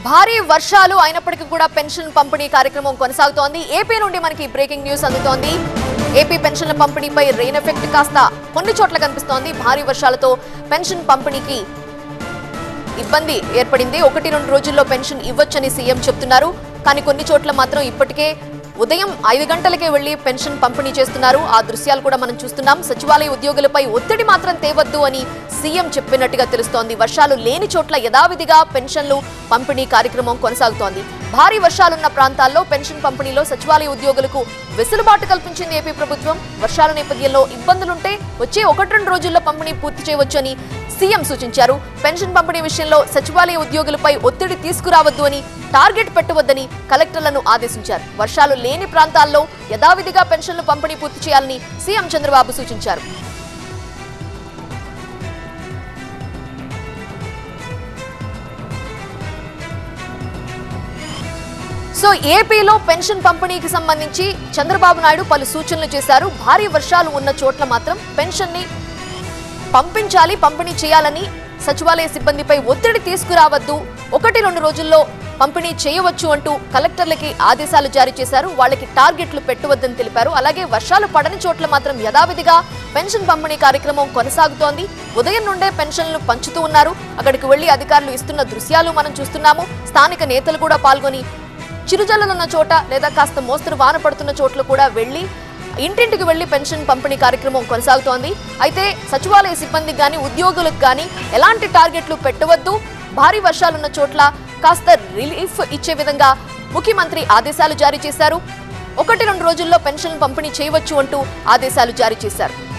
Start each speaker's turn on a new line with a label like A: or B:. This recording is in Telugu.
A: భారీ వర్షాలు అయినప్పటికీ కూడా పెన్షన్ పంపిణీ కార్యక్రమం కొనసాగుతోంది ఏపీ నుండి మనకి బ్రేకింగ్ న్యూస్ అందుతోంది ఏపీ పెన్షన్ల పంపిణీపై రెయిన్ ఎఫెక్ట్ కాస్త కొన్ని చోట్ల కనిపిస్తోంది భారీ వర్షాలతో పెన్షన్ పంపిణీకి ఇబ్బంది ఏర్పడింది ఒకటి రెండు రోజుల్లో పెన్షన్ ఇవ్వొచ్చని సీఎం చెప్తున్నారు కానీ కొన్ని చోట్ల మాత్రం ఇప్పటికే ఉదయం ఐదు గంటలకే వెళ్లి పెన్షన్ పంపిణీ చేస్తున్నారు ఆ దృశ్యాలు కూడా మనం చూస్తున్నాం సచివాలయ ఉద్యోగులపై ఒత్తిడి మాత్రం తేవద్దు అని సీఎం చెప్పినట్టుగా తెలుస్తోంది వర్షాలు లేని చోట్ల యథావిధిగా పెన్షన్లు పంపిణీ కార్యక్రమం కొనసాగుతోంది భారీ వర్షాలున్న ప్రాంతాల్లో పెన్షన్ పంపిణీలో సచివాలయ ఉద్యోగులకు వెసులుబాటు కల్పించింది ఏపీ ప్రభుత్వం వర్షాల నేపథ్యంలో ఇబ్బందులుంటే వచ్చే ఒకటి రెండు రోజుల్లో పంపిణీ పూర్తి చేయవచ్చని సీఎం సూచించారు పెన్షన్ పంపిణీ విషయంలో సచివాలయ ఉద్యోగులపై ఒత్తిడి తీసుకురావద్దు అని టార్గెట్ పెట్టవద్దని కలెక్టర్లను ఆదేశించారు వర్షాలు లేని ప్రాంతాల్లో యథావిధిగా పెన్షన్లు పంపిణీ పూర్తి చేయాలని సీఎం చంద్రబాబు సూచించారు సో ఏపీలో పెన్షన్ పంపిణీకి సంబంధించి చంద్రబాబు నాయుడు పలు సూచనలు చేశారు భారీ వర్షాలు ఉన్న చోట్ల మాత్రం పెన్షన్ ని పంపించాలి పంపిణీ చేయాలని సచివాలయ సిబ్బందిపై ఒత్తిడి తీసుకురావద్దు ఒకటి రెండు రోజుల్లో పంపిణీ చేయవచ్చు అంటూ కలెక్టర్లకి ఆదేశాలు జారీ చేశారు వాళ్ళకి టార్గెట్లు పెట్టవద్దని తెలిపారు అలాగే వర్షాలు పడని చోట్ల మాత్రం యథావిధిగా పెన్షన్ పంపిణీ కార్యక్రమం కొనసాగుతోంది ఉదయం నుండే పెన్షన్లు పంచుతూ ఉన్నారు అక్కడికి వెళ్లి అధికారులు ఇస్తున్న దృశ్యాలు మనం చూస్తున్నాము స్థానిక నేతలు కూడా పాల్గొని చిరుజల్లులున్న చోట లేదా కాస్త మోస్తరు వాన పడుతున్న చోట్ల కూడా వెళ్లి ఇంటింటికి వెళ్లి పెన్షన్ పంపిణీ కార్యక్రమం కొనసాగుతోంది అయితే సచివాలయ సిబ్బందికి గాని ఉద్యోగులకు గాని ఎలాంటి టార్గెట్లు పెట్టవద్దు భారీ వర్షాలున్న చోట్ల కాస్త రిలీఫ్ ఇచ్చే విధంగా ముఖ్యమంత్రి ఆదేశాలు జారీ చేశారు ఒకటి రెండు రోజుల్లో పెన్షన్ పంపిణీ చేయవచ్చు అంటూ ఆదేశాలు జారీ చేశారు